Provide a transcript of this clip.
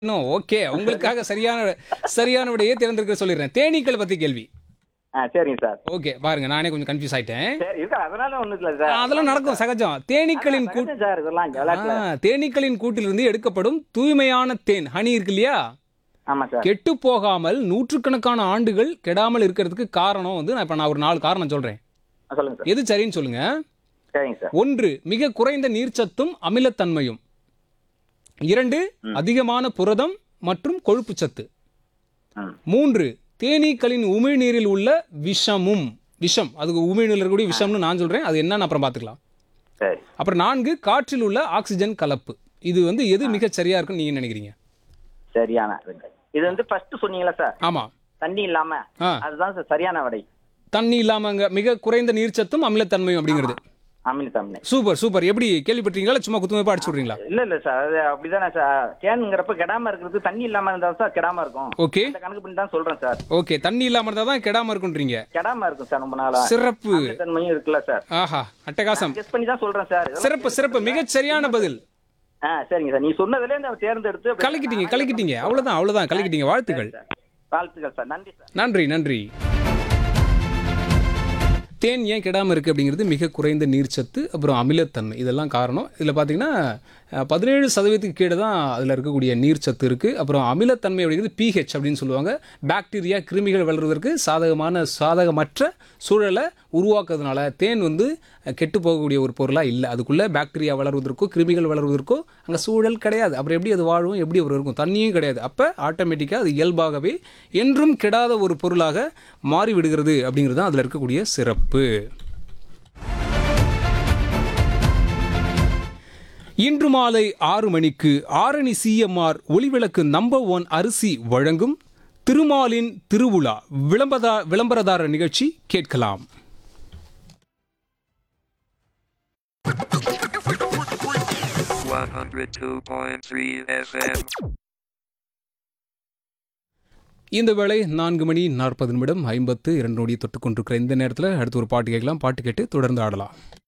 இன்னும் ஓகே உங்களுக்காக சரியான சரியான விடையே தேர்ந்தெடுக்க சொல்லிடுறேன் தேனீக்கள் பத்தி கேள்வி ஆ சரிங்க சார் ஓகே பாருங்க நானே கொஞ்சம் கன்ஃபியூஸ் ஆயிட்டேன் சரி இருக்கா அதனால ஒண்ணும் இல்ல சார் அதெல்லாம் நடக்கும் சகஜம் தேனீக்களின் கூட் சகஜம் சார் இதெல்லாம் விளையாட்டுல ஆ, தேனீக்களின் கூட்டிலிருந்து எடுக்கப்படும் தூய்மையான தேன் ஹனி இருக்கு இல்லையா ஆமா சார் கெட்டு போகாமல் நூற்றுக்கணக்கான ஆண்டுகள் கெடாமல் இருக்கிறதுக்கு காரணம் வந்து நான் இப்ப நான் ஒரு நாலு காரணம் சொல்றேன் ஆ, சொல்லுங்க சார் எது சரின்னு சொல்லுங்க சரிங்க சார் ஒன்று மிக குறைந்த நீர்ச்சத்தும் அமிலத்தன்மையும் இரண்டு அதிகமான புரதம் மற்றும் கொழுப்புச்சத்து ம் மூன்று தேனீக்களின் உமிழ்நீரில் உள்ள விஷமும் விஷம் அதுக்கு உமிழ்நீரில் இருக்கக்கூடிய விஷம்னு நான் சொல்றேன் அது என்னன்னு அப்புறம் பார்த்துக்கலாம் சரி அப்புறம் நான்கு காற்றில் உள்ள ஆக்சிஜன் கலப்பு இது வந்து எது மிகச் சரியா இருக்குன்னு நீங்க நினைக்கிறீங்க சரியான விடை. இது வந்து ஃபர்ஸ்ட் சொன்னீங்களா சார் ஆமா தண்ணி இல்லாம ஆ அதுதான் சார் சரியான விடை தண்ணி இல்லாமங்க மிக குறைந்த நீர்ச்சத்தும் அமிலத்தன்மையும் அப்படிங்கிறது அமில தம்னே சூப்பர் சூப்பர் எப்படி கேள்விப்பட்டீங்களா இல்ல சும்மா குத்துமதிப்பா அடிச்சு விடுறீங்களா இல்ல இல்ல சார் அது அப்படிதானே சார் கேனுங்கிறப்ப கெடாம இருக்கிறது தண்ணி இல்லாம இருந்தா சார் கெடாம இருக்கும் ஓகே இந்த கணக்கு பண்ணி தான் சொல்றேன் சார் ஓகே தண்ணி இல்லாம இருந்தா தான் கெடாம இருக்குன்றீங்க கெடாம இருக்கும் சார் ரொம்ப நாளா சிறப்பு தன்மையும் இருக்குல்ல சார் ஆஹா அட்டகாசம் கெஸ் பண்ணி தான் சொல்றேன் சார் இதெல்லாம் சிறப்பு சிறப்பு மிகச் சரியான பதில் ஆ சரிங்க சார் நீ சொன்னதுல இருந்து தேர்ந்தெடுத்து அப்படியே கலக்கிட்டீங்க கலக்கிட்டீங்க அவ்வளவுதான் அவ்வளவுதான் கலக்கிட்டீங்க வாழ்த்துக்கள் சார். வாழ்த்துக்கள் சார் நன்றி சார் நன்றி நன்றி தேன் ஏன் கெடாமல் இருக்குது அப்படிங்கிறது மிக குறைந்த நீர்ச்சத்து அப்புறம் அமிலத்தன்மை இதெல்லாம் காரணம் இதில் பார்த்தீங்கன்னா அஹ், பதினேழு சதவீதத்துக்கு கீழே தான் அதில் இருக்கக்கூடிய நீர்ச்சத்து இருக்குது அப்புறம் அமிலத்தன்மை அப்படிங்கிறது பிஹெச் அப்படின்னு சொல்லுவாங்க பாக்டீரியா கிருமிகள் வளர்வதற்கு சாதகமான சாதகமற்ற சூழலை உருவாக்குறதுனால தேன் வந்து அஹ், கெட்டு போகக்கூடிய ஒரு பொருளாக இல்லை அதுக்குள்ளே பாக்டீரியா வளர்வதற்கோ கிருமிகள் வளர்வதற்கோ அங்கே சூழல் கிடையாது அப்புறம் எப்படி அது வாழும் எப்படி அவர் இருக்கும் தண்ணியும் கிடையாது அப்போ ஆட்டோமேட்டிக்காக அது இயல்பாகவே என்றும் கெடாத ஒரு பொருளாக மாறிவிடுகிறது அப்படிங்கிறது தான் அதில் இருக்கக்கூடிய சிறப்பு இன்று மாலை ஆறு மணிக்கு ஆரணி சிஎம்ஆர் ஒளிவிளக்கு நம்பர் ஒன் அரிசி வழங்கும் திருமாலின் திருவிழா விளம்பரதா விளம்பரதார நிகழ்ச்சி கேட்கலாம் One hundred two point three FM. இந்த வேளை நான்கு மணி நாற்பது நிமிடம் ஐம்பத்து இரண்டு நொடி தொட்டு கொண்டிருக்கிற இந்த நேரத்தில் அடுத்து ஒரு பாட்டு கேட்கலாம் பாட்டு கேட்டு தொடர்ந்து ஆடலாம்